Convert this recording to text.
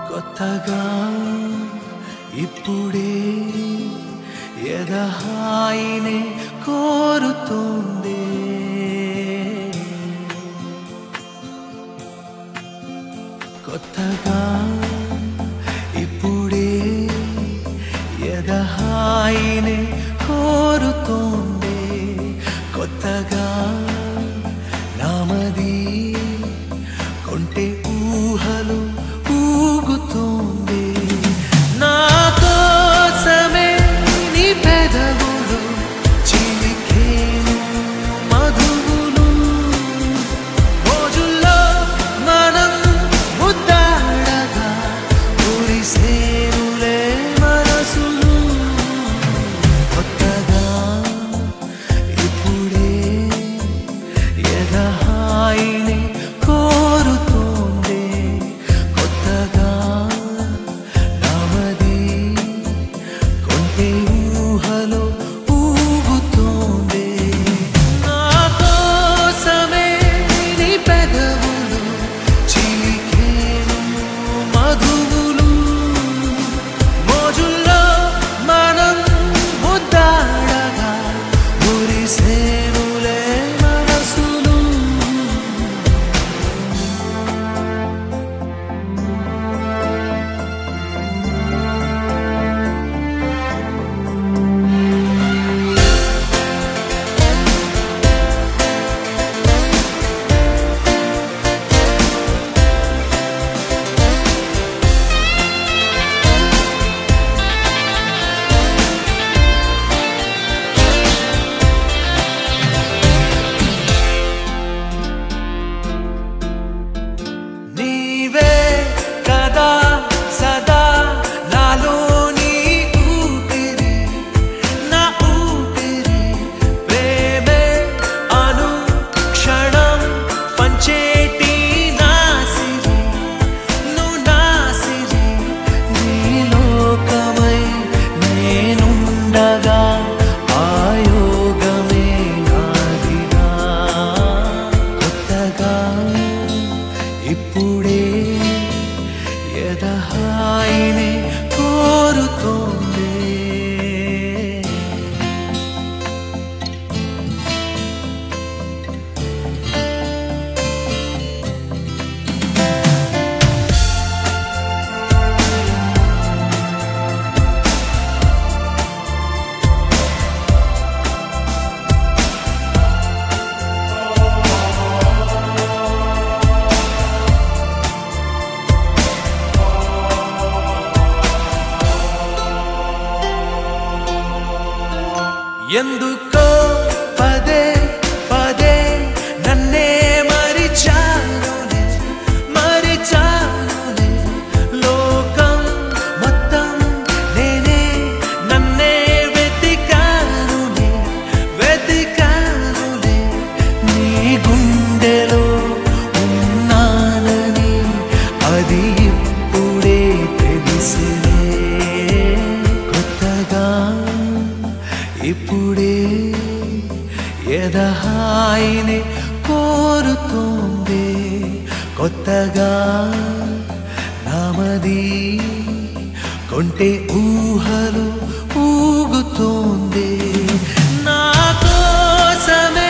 కొత్తగా ఇప్పుడే ఎదహాయినే కోరుతుంది కొత్తగా ఇప్పుడే ఎదహాయినే కోరుతోంది కొత్తగా నామది కొంటే ఊహలు ఊగుతోంది నా కోసమే నీ పెదవులు చిలికేను మధువులు రోజుల్లో మనం ముద్దాడగా కురిసేనులే మనసులు కొత్తగా ఇప్పుడే ఎదహాయిని కోరుతోంది కొత్తగా నామది కొంటే ఊహలో ఊగుతోంది నా కోసమే నీ పెదవులు చిలికేను మధువులు మోజుల్లో మనం ముద్దాడగా మురిసేనులే మనసులు నీవే కదా సదా నాలో నీ ఊపిరి నా ఊపిరి ప్రేమే అను క్షణం పంచేటి నాసిరి నువ్వు నాసిరి నీ లోకమై నేనుండగా ఆయోగమే నాదిగా కొత్తగా ఇప్పుడే ఎదహాయిని కోరుతోంది ఎందుకో పదే పదే నన్నే మరిచానులే మరిచానులే లోకం మొత్తం నేనే నన్నే వెతికానులే వెతికానులే నీ గుండెలో ఉన్నానని అది ఇప్పుడే తెలిసినే కొత్తగా ఇప్పుడే ఎదహాయిని కోరుతోంది కొత్తగా నామది కొంటే ఊహలు ఊగుతోంది నా కోసమే